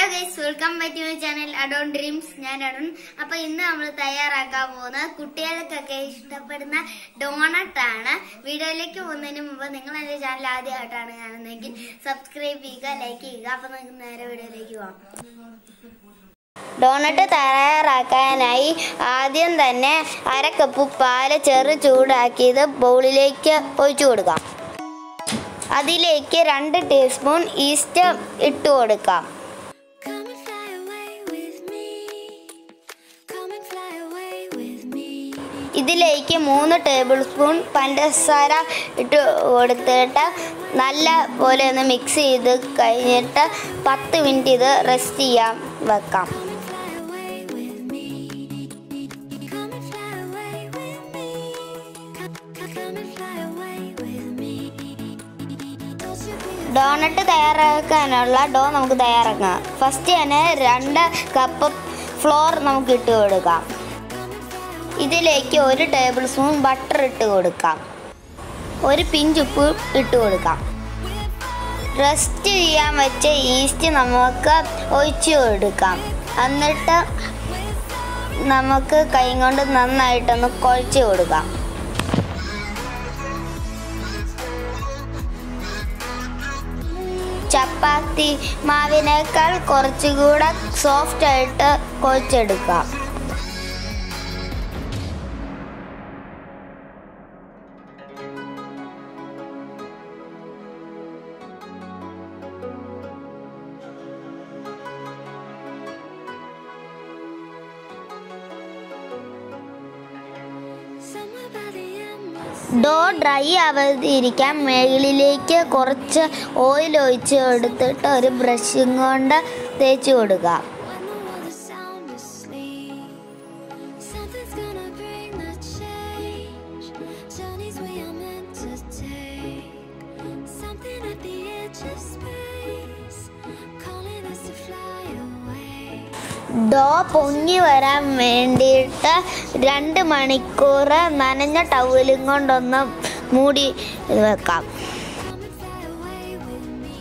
Guys welcome back to my channel adorn dreams ഞാൻ അരുൺ അപ്പൊ ഇന്ന് നമ്മൾ തയ്യാറാക്കാൻ പോകുന്ന കുട്ടികൾക്കൊക്കെ ഇഷ്ടപ്പെടുന്ന ഡോണട്ട് ആണ് വീഡിയോയിലേക്ക് പോകുന്നതിന് മുമ്പ് നിങ്ങൾ എന്റെ ചാനൽ ആദ്യമായിട്ടാണ് കാണുന്നതെങ്കിൽ സബ്സ്ക്രൈബ് ചെയ്യുക ലൈക്ക് ചെയ്യുക അപ്പൊ നമുക്ക് നേരെ വീഡിയോയിലേക്ക് പോകാം ഡോണട്ട് തയ്യാറാക്കാനായി ആദ്യം തന്നെ അര കപ്പ് പാല് ചെറു ചൂടാക്കിയത് ബൗളിലേക്ക് ഒഴിച്ചു കൊടുക്കാം അതിലേക്ക് രണ്ട് ടീസ്പൂൺ ഈസ്റ്റ് ഇട്ട് കൊടുക്കാം Come and fly away with me. Come and fly away with me. ഇതിലേക്ക് മൂന്ന് ടേബിൾ സ്പൂൺ പഞ്ചസാര ഇട്ട് കൊടുത്തിട്ട് നല്ല പോലെ ഒന്ന് മിക്സ് ചെയ്ത് കഴിഞ്ഞിട്ട് പത്ത് മിനിറ്റ് ഇത് റെസ്റ്റ് ചെയ്യാൻ വെക്കാം Come and fly away with me. Come, come, come and fly away with me. Don't you be donut തയ്യാറാക്കാനുള്ള ഡോ നമുക്ക് തയ്യാറാക്കാം ഫസ്റ്റ് തന്നെ രണ്ട് കപ്പ് ഫ്ലോർ നമുക്ക് ഇട്ട് കൊടുക്കാം ഇതിലേക്ക് ഒരു ടേബിൾ സ്പൂൺ ബട്ടർ ഇട്ട് കൊടുക്കാം ഒരു പിഞ്ച് ഉപ്പ് ഇട്ട് കൊടുക്കാം റെസ്റ്റ് ചെയ്യാൻ വെച്ച ഈസ്റ്റ് നമുക്ക് ഒഴിച്ചു കൊടുക്കാം എന്നിട്ട് നമുക്ക് കൈ കൊണ്ട് നന്നായിട്ടൊന്ന് കുഴച്ച് കൊടുക്കാം ചപ്പാത്തി മാവിനേക്കാൾ കുറച്ചുകൂടെ സോഫ്റ്റ് ആയിട്ട് കുഴച്ചെടുക്കാം somewhere by the endless. Dough dry ആവാതിരിക്കാൻ മേളിലേക്ക് കുറച്ച് ഓയിൽ ഒഴിച്ച് എടുത്തിട്ട് ഒരു ബ്രഷും കൊണ്ട് തേച്ച് കൊടുക്കാം When the world is sound asleep, something's gonna bring the change. Journeys we are meant to take. Something at the edge of space, calling us to fly away. ഡോ പൊങ്ങി വരാൻ വേണ്ടിയിട്ട് രണ്ട് മണിക്കൂർ നനഞ്ഞ ടവലും കൊണ്ടൊന്ന് മൂടി വെക്കാം Come and fly away with me.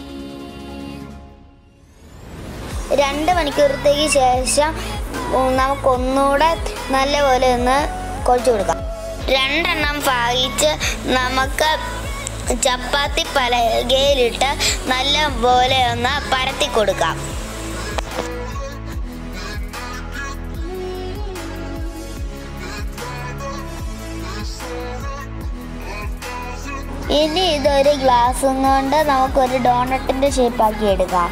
രണ്ട് മണിക്കൂറത്തേക്ക് ശേഷം ഉം, നമുക്കൊന്നുകൂടെ നല്ലപോലെ ഒന്ന് കുഴച്ച് കൊടുക്കാം രണ്ടെണ്ണം ഭാഗിച്ച് നമുക്ക് ചപ്പാത്തി പലകയിലിട്ട് നല്ല പോലെ ഒന്ന് പരത്തി കൊടുക്കാം ഇനി ഇതൊരു ഗ്ലാസും കൊണ്ട് നമുക്കൊരു ഡോണട്ടിന്റെ ഷേപ്പാക്കി എടുക്കാം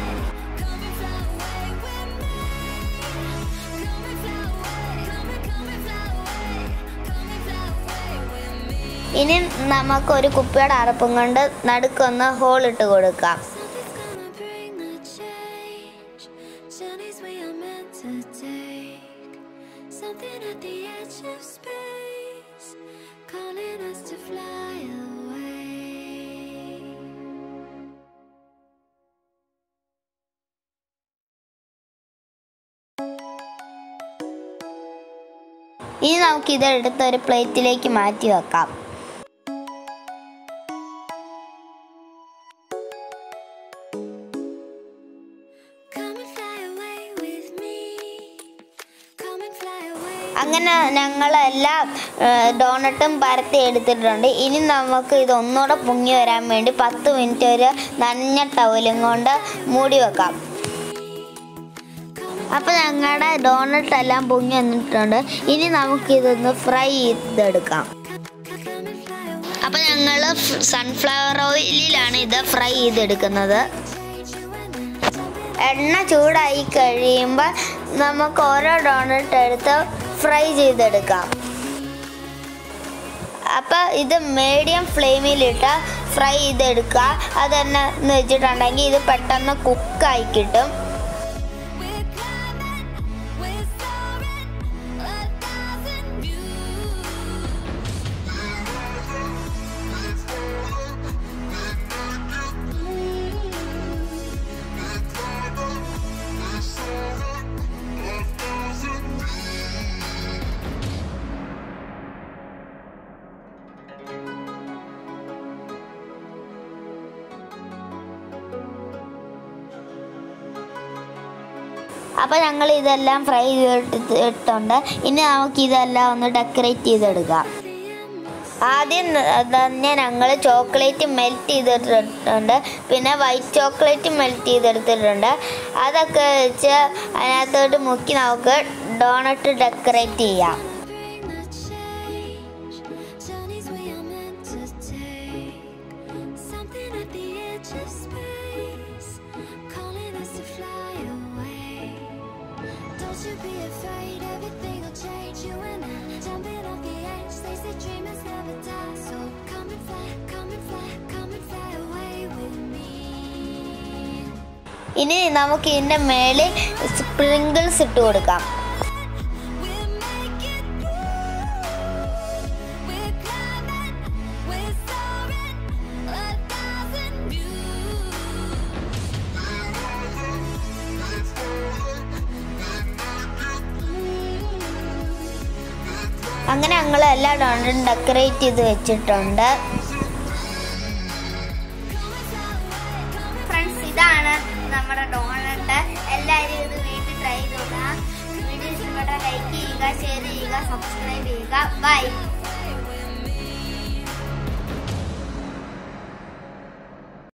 ഇനി നമുക്ക് ഒരു കുപ്പിയുടെ അറപ്പും കൊണ്ട് നടുക്കൊന്ന് ഹോൾ ഇട്ട് കൊടുക്കാം Something's gonna bring the change. Journeys we are meant to take. Something at the edge of space, calling us to fly away. ഇനി നമുക്ക് ഇതെടുത്ത് ഒരു പ്ലേറ്റിലേക്ക് മാറ്റി വെക്കാം Come and fly away with me. Come and fly away. അങ്ങനെ ഞങ്ങളെല്ലാം ഡോണട്ടും പരത്തി എടുത്തിട്ടുണ്ട് ഇനി നമുക്ക് ഇത് ഒന്നുകൂടെ പൊങ്ങി വരാൻ വേണ്ടി പത്ത് മിനിറ്റ് ഒരു നനഞ്ഞ ടവലും കൊണ്ട് മൂടി വെക്കാം അപ്പോൾ ഞങ്ങളുടെ ഡോണട്ട് എല്ലാം പൊങ്ങി വന്നിട്ടുണ്ട് ഇനി നമുക്കിതൊന്ന് ഫ്രൈ ചെയ്തെടുക്കാം Come and fly away. അപ്പോൾ ഞങ്ങൾ സൺഫ്ലവർ ഓയിലിലാണ് ഇത് ഫ്രൈ ചെയ്തെടുക്കുന്നത് Change you and then something. എണ്ണ ചൂടായി കഴിയുമ്പോൾ നമുക്ക് ഓരോ ഡോണട്ട് എടുത്ത് ഫ്രൈ ചെയ്തെടുക്കാം അപ്പോൾ ഇത് മീഡിയം ഫ്ലെയിമിലിട്ട് ഫ്രൈ ചെയ്തെടുക്കുക അതെന്നെ എന്ന് വെച്ചിട്ടുണ്ടെങ്കിൽ ഇത് പെട്ടെന്ന് കുക്കായി കിട്ടും We're climbing, we're soaring, a thousand views. അപ്പോൾ ഞങ്ങൾ ഇതെല്ലാം ഫ്രൈ ചെയ്തിട്ടുണ്ട് ഇനി നമുക്ക് ഇതെല്ലാം ഒന്ന് ഡെക്കറേറ്റ് ചെയ്തെടുക്കാം ആദ്യം തന്നെ ഞങ്ങൾ ചോക്ലേറ്റ് മെൽറ്റ് ചെയ്തിട്ടുണ്ട് പിന്നെ വൈറ്റ് ചോക്ലേറ്റ് മെൽറ്റ് ചെയ്തെടുത്തിട്ടുണ്ട് അതൊക്കെ വെച്ച് അതിനകത്തോട്ട് മുക്കി നമുക്ക് ഡോണട്ട് ഡെക്കറേറ്റ് ചെയ്യാം bring the change. Journeys we are meant to take. Something at the edge of space, calling us to fly away. Don't you be afraid, everything will change. You and I jumping off the edge. They say dreamers never die, so come and fly, come and fly, come and fly away with me. ഇനി നമുക്ക് ഇതിൻ്റെ മേളിൽ sprinkles ഇട്ട് കൊടുക്കാം We'll make it through. We're climbing, we're soaring, a thousand views. അങ്ങനെ ഞങ്ങൾ എല്ലാ ഡോണറ്റും decorate ചെയ്ത് വെച്ചിട്ടുണ്ട് ഫ്രണ്ട്സ് ഇതാണ് നമ്മുടെ ഡോണറ്റ് എല്ലാവരും ഇത് വീട്ടിൽ ട്രൈ ചെയ്ത് നോക്കുക വീഡിയോ ഇഷ്ടപ്പെട്ടാൽ ലൈക്ക് ചെയ്യുക ഷെയർ ചെയ്യുക സബ്സ്ക്രൈബ് ചെയ്യുക ബൈ